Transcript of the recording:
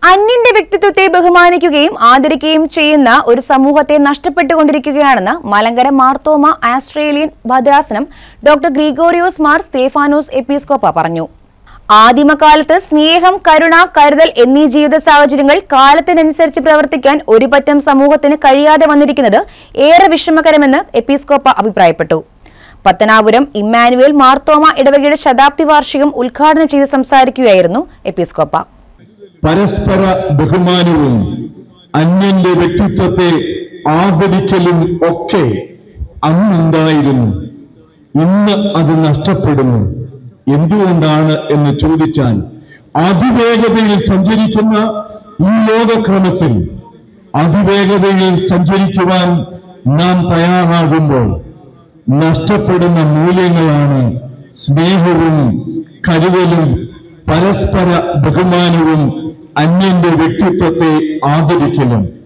അന്യന്റെ വ്യക്തിത്വത്തെ ബഹുമാനിക്കുകയും ആദരിക്കുകയും ചെയ്യുന്ന ഒരു സമൂഹത്തെ നഷ്ടപ്പെട്ടുകൊണ്ടിരിക്കുകയാണെന്ന് മലങ്കര മാർത്തോമ ആസ്ട്രേലിയൻ ഭദ്രാസനം ഡോക്ടർ ഗ്രിഗോറിയോസ് മാർ സ്തേഫാനോസ് എപ്പിസ്കോപ്പ പറഞ്ഞു ആദിമകാലത്ത് സ്നേഹം കരുണ കരുതൽ എന്നീ ജീവിത സാഹചര്യങ്ങൾ കാലത്തിനനുസരിച്ച് പ്രവർത്തിക്കാൻ ഒരു പറ്റം സമൂഹത്തിന് കഴിയാതെ വന്നിരിക്കുന്നത് ഏറെ വിഷമകരമെന്ന് എപ്പിസ്കോപ്പ അഭിപ്രായപ്പെട്ടു പത്തനാപുരം ഇമ്മാനുവേൽ മാർത്തോമ ഇടവകയുടെ ശതാബ്ദി വാർഷികം ഉദ്ഘാടനം ചെയ്ത് സംസാരിക്കുകയായിരുന്നു എപ്പിസ്കോപ്പ പരസ്പര ബഹുമാനവും അന്യന്റെ വ്യക്തിത്വത്തെ ആദരിക്കലും ഒക്കെ അന്നുണ്ടായിരുന്നു ഇന്ന് അത് നഷ്ടപ്പെടുന്നു എന്തുകൊണ്ടാണ് എന്ന് ചോദിച്ചാൽ അതിവേഗതയിൽ സഞ്ചരിക്കുന്ന ഈ ലോകക്രമത്തിൽ അതിവേഗതയിൽ സഞ്ചരിക്കുവാൻ നാം തയ്യാറാകുമ്പോൾ നഷ്ടപ്പെടുന്ന മൂല്യങ്ങളാണ് സ്നേഹവും കരുതലും പരസ്പര ബഹുമാനവും അന്യന്റെ വ്യക്തിത്വത്തെ ആദരിക്കലും